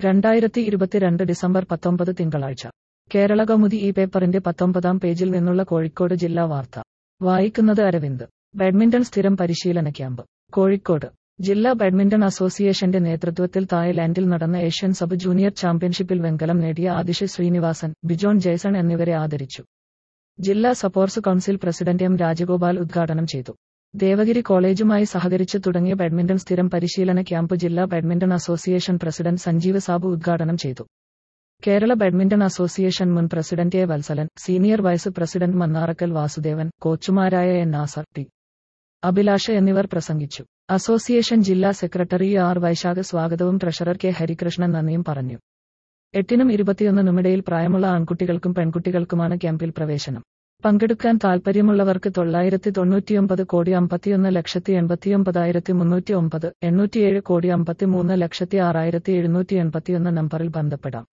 രണ്ടായിരത്തി ഇരുപത്തിരണ്ട് ഡിസംബർ പത്തൊമ്പത് തിങ്കളാഴ്ച കേരള കൗമുദി ഈ പേപ്പറിന്റെ പത്തൊമ്പതാം പേജിൽ നിന്നുള്ള കോഴിക്കോട് ജില്ലാ വാർത്ത വായിക്കുന്നത് അരവിന്ദ് ബാഡ്മിന്റൺ സ്ഥിരം പരിശീലന ക്യാമ്പ് കോഴിക്കോട് ജില്ലാ ബാഡ്മിന്റൺ അസോസിയേഷന്റെ നേതൃത്വത്തിൽ തായ്ലാന്റിൽ നടന്ന ഏഷ്യൻ സബ് ജൂനിയർ ചാമ്പ്യൻഷിപ്പിൽ വെങ്കലം നേടിയ ആദിഷ് ശ്രീനിവാസൻ ബിജോൺ ജയ്സൺ എന്നിവരെ ആദരിച്ചു ജില്ലാ sports council president M Rajagopal ഉദ്ഘാടനം ചെയ്തു ദേവഗിരി കോളേജുമായി സഹകരിച്ച് തുടങ്ങിയ ബാഡ്മിന്റൺ സ്ഥിരം പരിശീലന ക്യാമ്പ് ജില്ലാ badminton association president Sanjeev Sabu ഉദ്ഘാടനം ചെയ്തു കേരള ബാഡ്മിന്റൺ അസോസിയേഷൻ മുൻ president A Vatsalan senior vice president Mannarakkal Vasudevan കോച്ചുമാരായ എൻ നാസർ ടി അഭിലാഷ എന്നിവർ പ്രസംഗിച്ചു അസോസിയേഷൻ ജില്ലാ സെക്രട്ടറി ആർ വൈശാഖ് സ്വാഗതവും ട്രഷറർ കെ ഹരികൃഷ്ണൻ നന്ദിയും പറഞ്ഞു എട്ടിനും ഇരുപത്തിയൊന്നിനുമിടയിൽ പ്രായമുള്ള ആൺകുട്ടികൾക്കും പെൺകുട്ടികൾക്കുമാണ് ക്യാമ്പിൽ പ്രവേശനം പങ്കെടുക്കാൻ താൽപ്പര്യമുള്ളവർക്ക് തൊള്ളായിരത്തി തൊണ്ണൂറ്റിയൊമ്പത് കോടി അമ്പത്തിയൊന്ന് ലക്ഷത്തി എൺപത്തിയൊമ്പതായിരത്തി മുന്നൂറ്റി ഒമ്പത് എണ്ണൂറ്റിയേഴ് കോടി അമ്പത്തിമൂന്ന് ലക്ഷത്തി ആറായിരത്തി എഴുന്നൂറ്റി എൺപത്തിയൊന്ന് നമ്പറിൽ ബന്ധപ്പെടാം